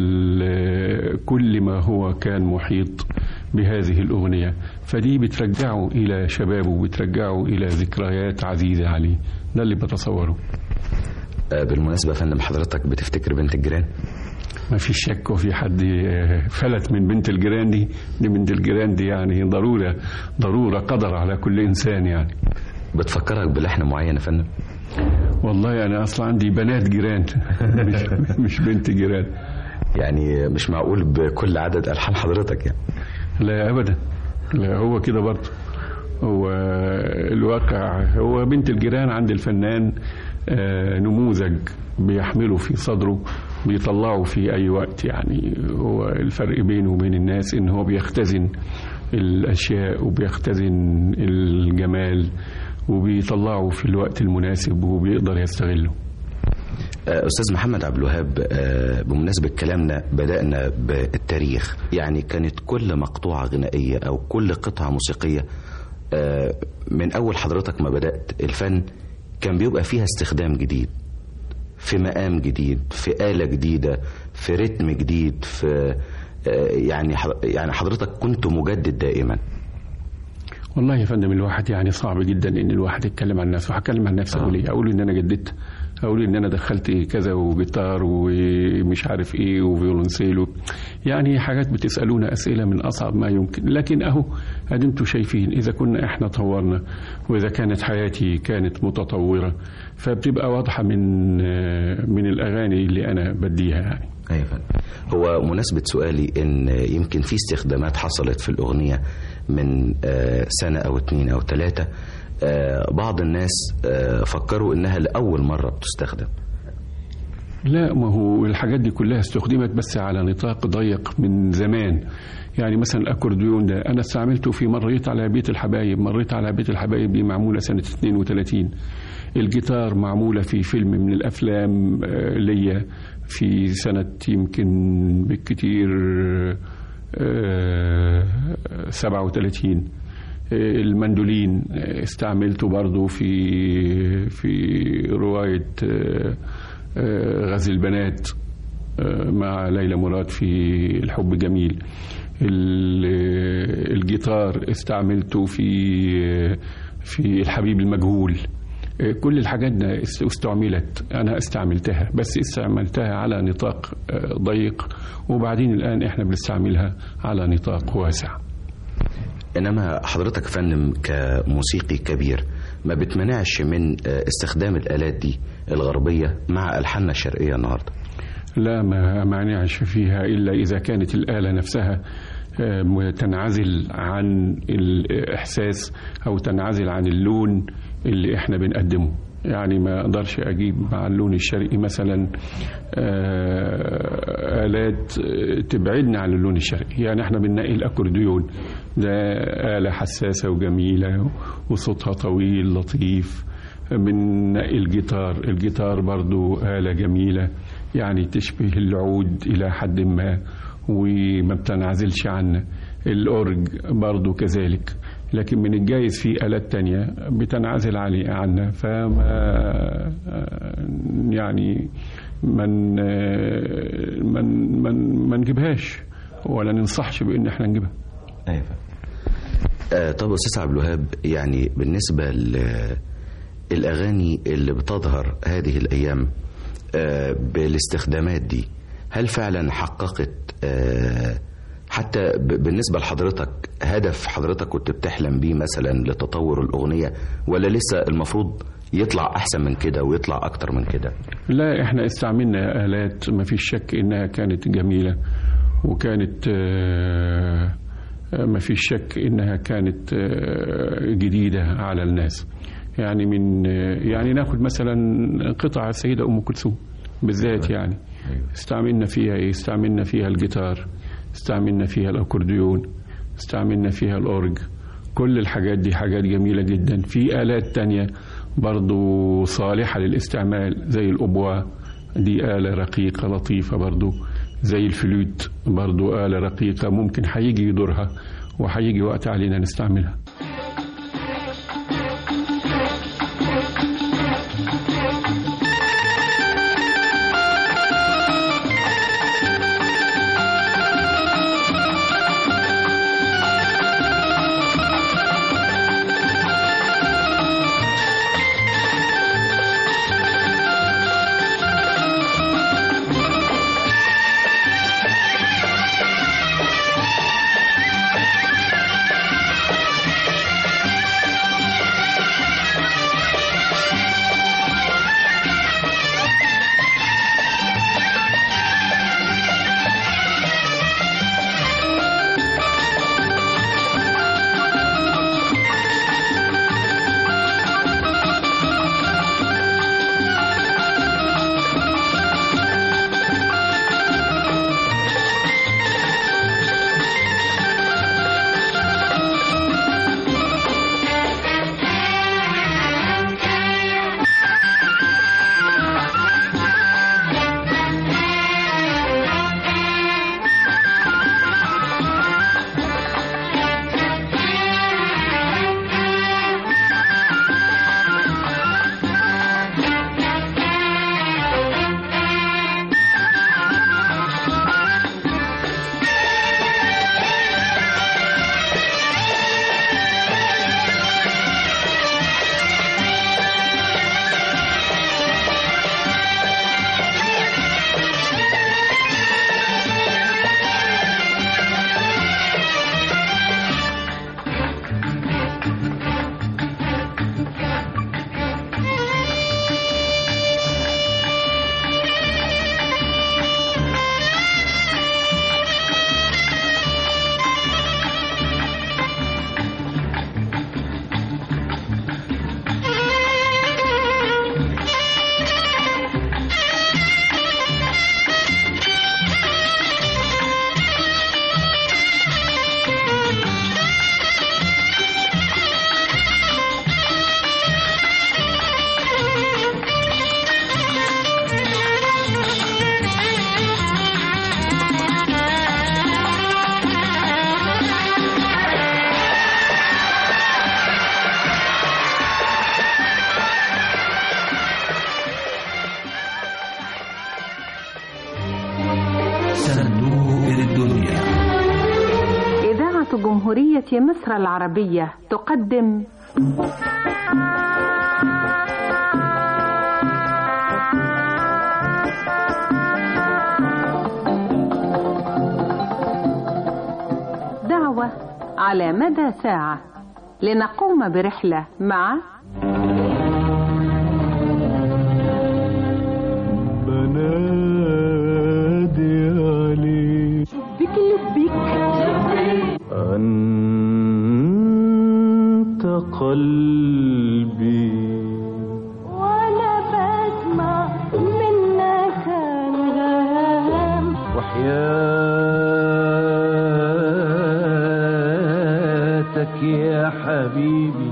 ال- كل ما هو كان محيط بهذه الأغنية فدي بترجعه إلى شبابه وبترجعه إلى ذكريات عزيزة عليه ده اللي بتصوره آه، بالمناسبة يا فندم حضرتك بتفتكر بنت الجيران؟ ما في شك وفي حد آه، فلت من بنت الجيران دي دي بنت الجيران دي يعني ضرورة ضرورة قدر على كل إنسان يعني بتفكرك بلحن معين يا فندم؟ والله أنا أصلا عندي بنات جيران مش, مش بنت جيران يعني مش معقول بكل عدد ألحان حضرتك يعني لا أبدا لا هو كده برضه هو الواقع هو بنت الجيران عند الفنان آه، نموذج بيحمله في صدره بيطلعه في أي وقت يعني هو الفرق بينه وبين الناس إن هو بيختزن الأشياء وبيختزن الجمال وبيطلعه في الوقت المناسب وبيقدر يستغله آه، أستاذ محمد عبد الوهاب آه، بمناسبة كلامنا بدأنا بالتاريخ يعني كانت كل مقطوعة غنائية أو كل قطعة موسيقية آه، من أول حضرتك ما بدأت الفن كان بيبقى فيها استخدام جديد في مقام جديد في آلة جديدة في رتم جديد في آه، يعني حض- يعني حضرتك كنت مجدد دائما والله يا فندم الواحد يعني صعب جدا ان الواحد يتكلم عن نفسه هتكلم عن نفسي اقول ايه اقول ان انا جددت اقول ان انا دخلت كذا وجيتار ومش عارف ايه وفيولنسيلو يعني حاجات بتسالونا اسئله من اصعب ما يمكن لكن اهو ادي انتوا شايفين اذا كنا احنا طورنا واذا كانت حياتي كانت متطوره فبتبقى واضحه من من الاغاني اللي انا بديها يعني ايوه فندم. هو مناسبة سؤالي ان يمكن في استخدامات حصلت في الأغنية من آه، سنة أو اتنين أو تلاتة آه، بعض الناس آه، فكروا إنها لأول مرة بتستخدم لا ما هو الحاجات دي كلها استخدمت بس على نطاق ضيق من زمان يعني مثلا الاكورديون ده انا استعملته في مريت على بيت الحبايب مريت على بيت الحبايب دي معموله سنه 32 الجيتار معموله في فيلم من الافلام آه، ليا في سنه يمكن بالكتير آه، 37 المندولين استعملته برضو في في رواية آه، آه، غزل البنات آه، مع ليلى مراد في الحب جميل ال- الجيتار استعملته في في الحبيب المجهول آه، كل الحاجات دي است- استعملت انا استعملتها بس استعملتها على نطاق آه، ضيق وبعدين الان احنا بنستعملها على نطاق واسع إنما حضرتك يا فندم كموسيقي كبير ما بتمنعش من آه، استخدام الآلات دي الغربية مع ألحاننا الشرقية النهاردة لا ما مانعش فيها إلا إذا كانت الآلة نفسها آه، تنعزل عن الإحساس أو تنعزل عن اللون اللي إحنا بنقدمه يعني ما أقدرش أجيب مع اللون الشرقي مثلا آه، آلات آه، تبعدنا عن اللون الشرقي يعني إحنا بنلاقي الأكورديون ده آلة حساسة وجميلة وصوتها طويل لطيف بنلاقي الجيتار الجيتار برضو آلة جميلة يعني تشبه العود إلى حد ما وما بتنعزلش عنه الأورج برضو كذلك لكن من الجايز في آلات تانية بتنعزل علي عنا فما يعني من من من ما نجيبهاش ولا ننصحش بان احنا نجيبها ايوه آه طب استاذ عبد الوهاب يعني بالنسبه للاغاني اللي بتظهر هذه الايام آه بالاستخدامات دي هل فعلا حققت آه حتى ب- بالنسبه لحضرتك هدف حضرتك كنت بتحلم بيه مثلا لتطور الاغنيه ولا لسه المفروض يطلع احسن من كده ويطلع اكتر من كده لا احنا استعملنا آلات ما فيش شك انها كانت جميلة وكانت آه، آه، ما فيش شك إنها كانت آه، جديدة على الناس يعني من آه، يعني ناخد مثلا قطع السيدة أم كلثوم بالذات يعني استعملنا فيها إيه استعملنا فيها الجيتار استعملنا فيها الأكورديون استعملنا فيها الأورج كل الحاجات دي حاجات جميلة جدا في آلات تانية برضو صالحة للاستعمال زي الأبوة دي آلة رقيقة لطيفة برضو زي الفلوت برضو آلة رقيقة ممكن هيجي دورها وهيجي وقت علينا نستعملها صندوق الدنيا إذاعة جمهورية مصر العربية تقدم دعوة على مدى ساعة لنقوم برحلة مع بنادي عليك بك لبك أنت قلبي وانا بسمع منك انغام وحياتك يا حبيبي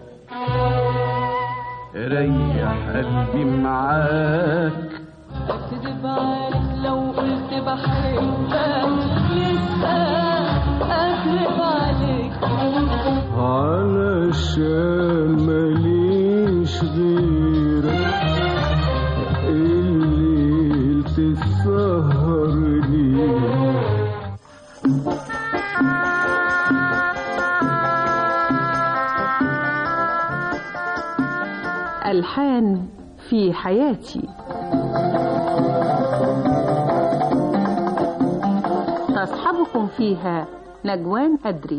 ريح قلبي معاك اكذب عليك لو قلت بحبك لسه اكذب عليك علشان ماليش غيرك الليل تسهر ليه ألحان في حياتي تصحبكم فيها نجوان أدري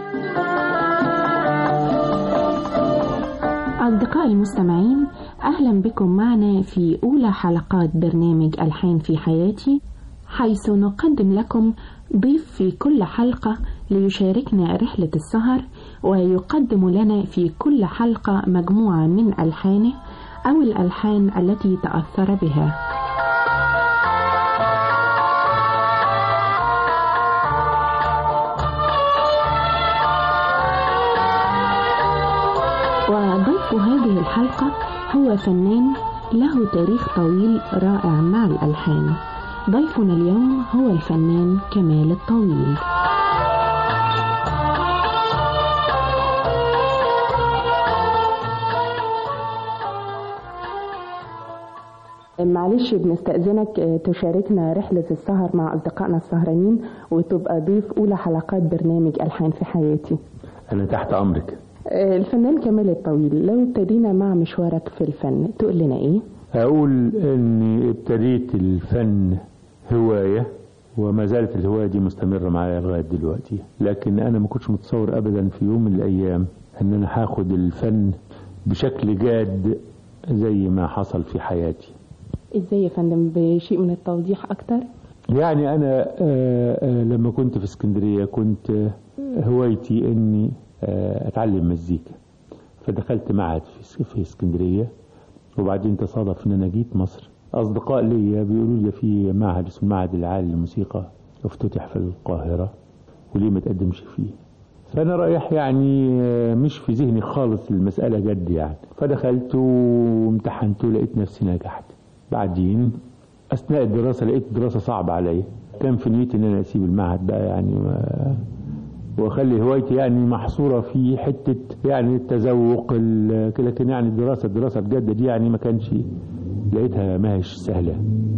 أصدقائي المستمعين أهلا بكم معنا في أولى حلقات برنامج ألحان في حياتي حيث نقدم لكم ضيف في كل حلقة ليشاركنا رحلة السهر ويقدم لنا في كل حلقة مجموعة من ألحانه أو الألحان التي تأثر بها وضيف هذه الحلقة هو فنان له تاريخ طويل رائع مع الألحان ضيفنا اليوم هو الفنان كمال الطويل معلش بنستأذنك آه، تشاركنا رحلة السهر مع أصدقائنا السهرانين وتبقى ضيف أولى حلقات برنامج ألحان في حياتي أنا تحت أمرك آه، الفنان كمال الطويل لو ابتدينا مع مشوارك في الفن تقول لنا إيه؟ أقول إني ابتديت الفن هواية وما زالت الهواية دي مستمرة معايا لغاية دلوقتي لكن أنا ما كنتش متصور أبدا في يوم من الأيام إن أنا هاخد الفن بشكل جاد زي ما حصل في حياتي إزاي يا فندم بشيء من التوضيح أكتر؟ يعني أنا آه، آه، لما كنت في اسكندرية كنت آه، هوايتي إني آه، أتعلم مزيكا فدخلت معهد في في اسكندرية وبعدين تصادف إن أنا جيت مصر أصدقاء ليا بيقولوا لي في معهد اسمه المعهد العالي للموسيقى افتتح في القاهرة وليه ما تقدمش فيه فأنا رايح يعني آه، مش في ذهني خالص المسألة جد يعني فدخلت وامتحنت ولقيت نفسي نجحت بعدين أثناء الدراسة لقيت الدراسة صعبة عليا كان في نيتي إن أنا أسيب المعهد بقى يعني ما واخلي هوايتي يعني محصوره في حته يعني التذوق ال- لكن يعني الدراسه الدراسه بجد دي يعني ما كانش لقيتها ما هيش سهله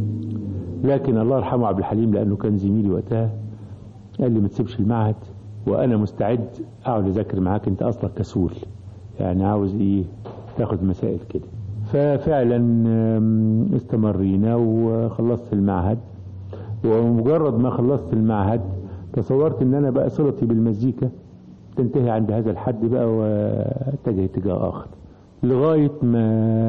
لكن الله يرحمه عبد الحليم لانه كان زميلي وقتها قال لي ما تسيبش المعهد وانا مستعد اقعد اذاكر معاك انت اصلا كسول يعني عاوز ايه تاخد مسائل كده ففعلا آم، استمرينا وخلصت المعهد ومجرد ما خلصت المعهد تصورت ان انا بقى صلتي بالمزيكا تنتهي عند هذا الحد بقى واتجه اتجاه اخر لغايه ما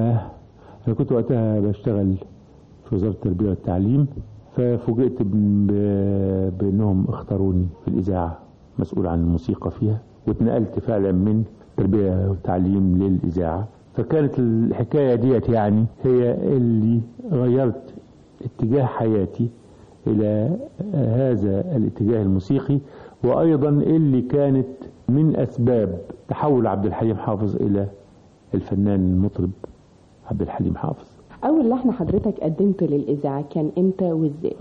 انا كنت وقتها بشتغل في وزاره التربيه والتعليم ففوجئت بن- ب- بانهم اختاروني في الاذاعه مسؤول عن الموسيقى فيها واتنقلت فعلا من التربيه والتعليم للاذاعه فكانت الحكايه ديت يعني هي اللي غيرت اتجاه حياتي الى هذا الاتجاه الموسيقي وايضا اللي كانت من اسباب تحول عبد الحليم حافظ الى الفنان المطرب عبد الحليم حافظ أول لحن حضرتك قدمته للإذاعة كان إمتى وإزاي؟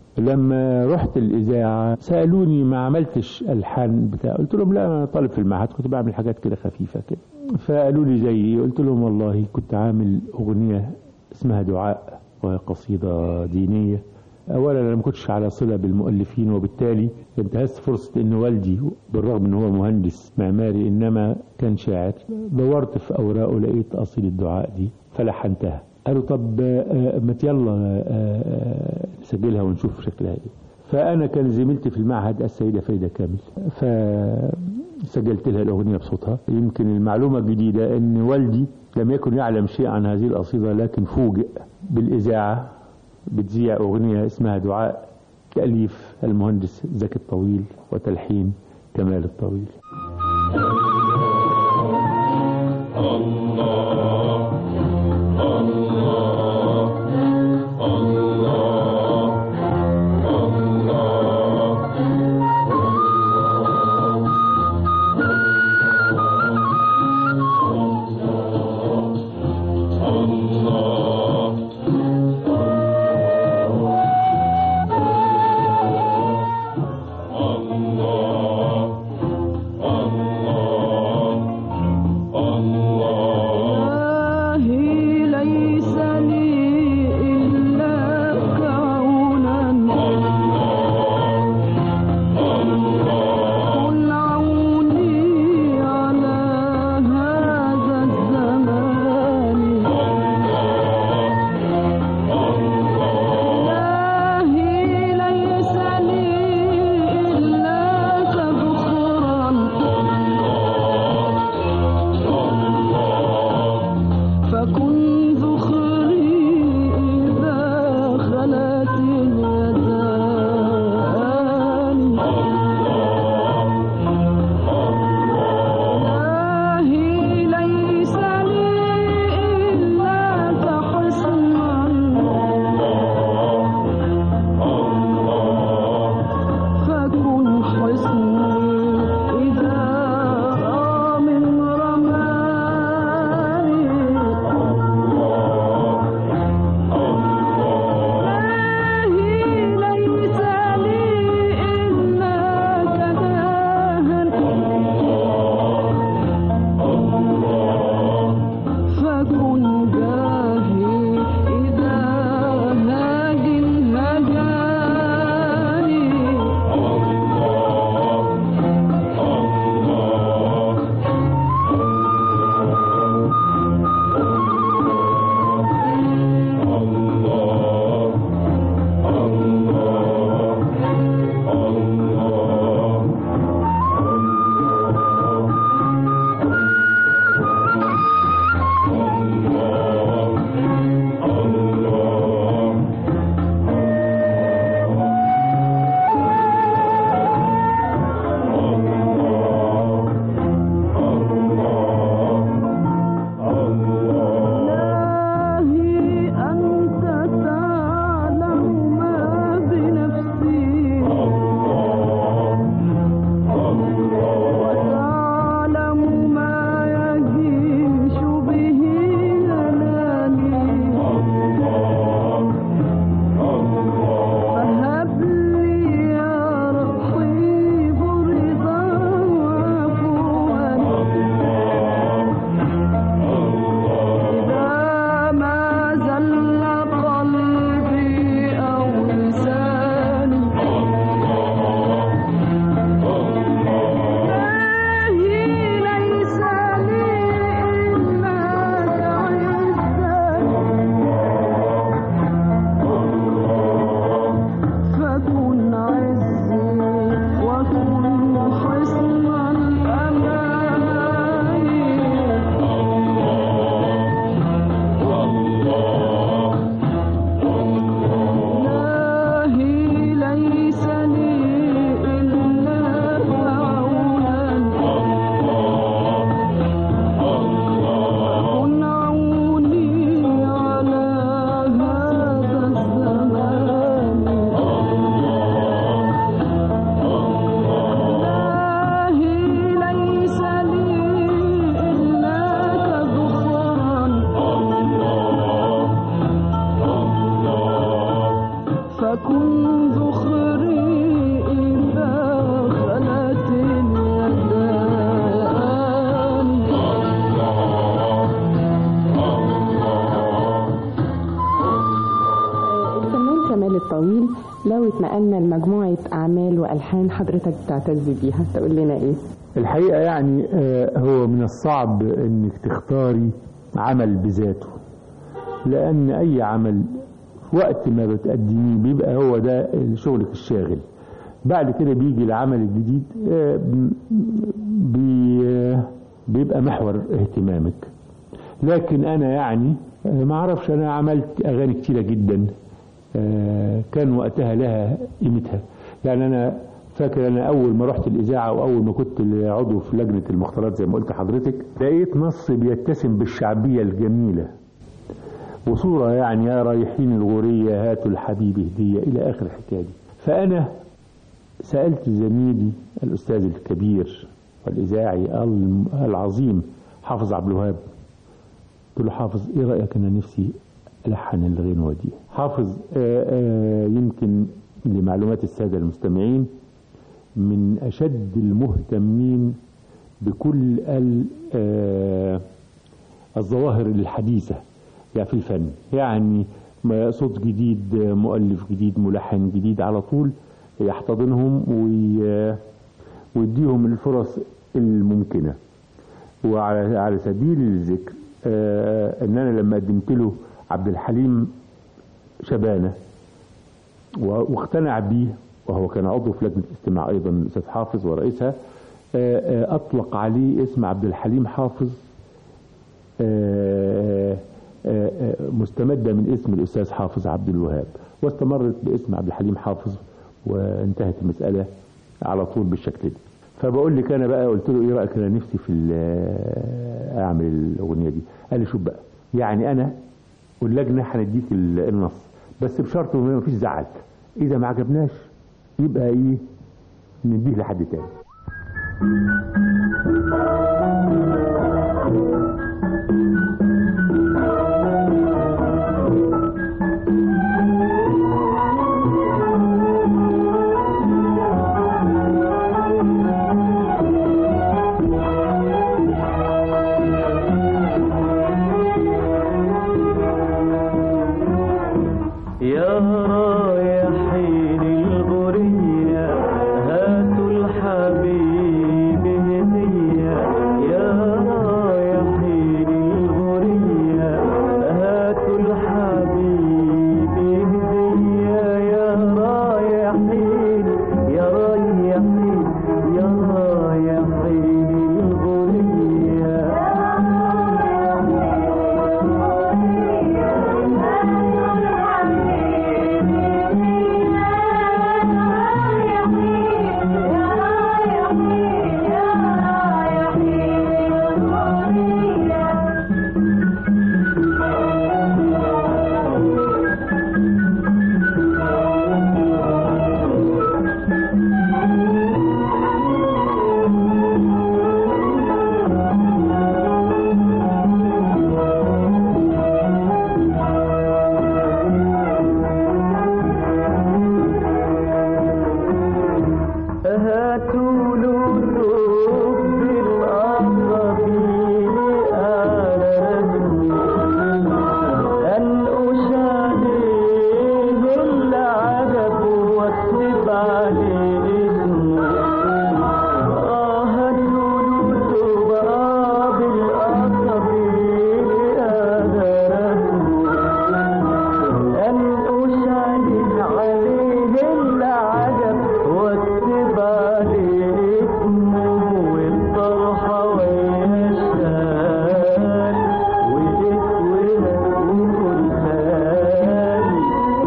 لما رحت الاذاعه سالوني ما عملتش الحان بتاع قلت لهم لا انا طالب في المعهد كنت بعمل حاجات كده خفيفه كده فقالوا لي زي إيه؟ قلت لهم والله كنت عامل اغنيه اسمها دعاء وهي قصيده دينيه اولا انا ما كنتش على صله بالمؤلفين وبالتالي انتهزت فرصه ان والدي بالرغم ان هو مهندس معماري انما كان شاعر دورت في اوراقه لقيت قصيده الدعاء دي فلحنتها قالوا طب آه، ما يلا آه، آه، نسجلها ونشوف شكلها ايه فانا كان زميلتي في المعهد السيده فريده كامل فسجلت لها الاغنيه بصوتها يمكن المعلومه الجديده ان والدي لم يكن يعلم شيء عن هذه القصيده لكن فوجئ بالاذاعه بتذيع اغنيه اسمها دعاء تاليف المهندس زكي الطويل وتلحين كمال الطويل الله لو اتنقلنا لمجموعة أعمال وألحان حضرتك بتعتز بيها تقول لنا إيه؟ الحقيقة يعني آه، هو من الصعب انك تختاري عمل بذاته لان اي عمل في وقت ما بتقدميه بيبقى هو ده شغلك الشاغل بعد كده بيجي العمل الجديد آه، بي آه، بيبقى محور اهتمامك لكن انا يعني آه، ما اعرفش انا عملت اغاني كتيره جدا آه، كان وقتها لها قيمتها يعني انا فاكر انا اول ما رحت الاذاعه واول ما كنت عضو في لجنه المختارات زي ما قلت لحضرتك لقيت نص بيتسم بالشعبيه الجميله وصوره يعني يا رايحين الغوريه هاتوا الحبيب هديه الى اخر الحكايه دي فانا سالت زميلي الاستاذ الكبير والاذاعي الم- العظيم حافظ عبد الوهاب قلت له حافظ ايه رايك انا نفسي الحن الغنوه دي حافظ آه، آه، يمكن لمعلومات الساده المستمعين من اشد المهتمين بكل ال- آه، الظواهر الحديثه يعني في الفن يعني ما صوت جديد آه، مؤلف جديد ملحن جديد على طول يحتضنهم وي- ويديهم الفرص الممكنه وعلى على سبيل الذكر آه، ان انا لما قدمت له عبد الحليم شبانه و- واقتنع بيه وهو كان عضو في لجنه الاستماع ايضا الاستاذ حافظ ورئيسها آه، آه، اطلق عليه اسم عبد الحليم حافظ آه، آه، آه، مستمده من اسم الاستاذ حافظ عبد الوهاب واستمرت باسم عبد الحليم حافظ وانتهت المساله على طول بالشكل ده فبقول لك انا بقى قلت له ايه رايك انا نفسي في ال- اعمل الاغنيه دي قال لي شوف بقى يعني انا واللجنه هنديك ال- النص بس بشرط ان ما فيش زعل اذا ما عجبناش يبقى ايه نديه لحد تاني يا رايحين الغرية هاتوا الحبيب هدية يا رايحين الغرية هاتوا الحبيب هدية يا رايحين يا رايحين يا رايحين الغرية هاتوا لطوف بالأقربين على أن أشاهد العجب واكتب عليه اسمه آه هاتوا لطوف بالأقربين على أن أشاهد عليه العجب واكتب عليه اسمه والطرحة ويا الشال واسمها وكلها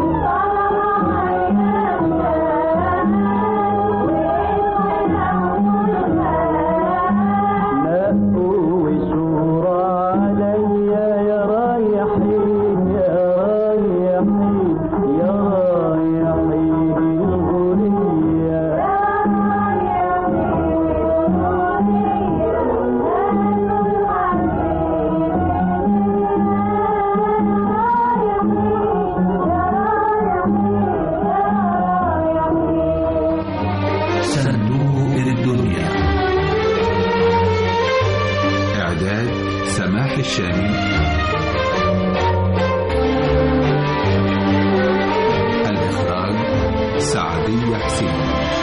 نقوا وشورى عليا يا رايحين يا رايحين يا رايحين الغنية صندوق الدنيا إعداد سماح الشامي الإخراج زكريا حسين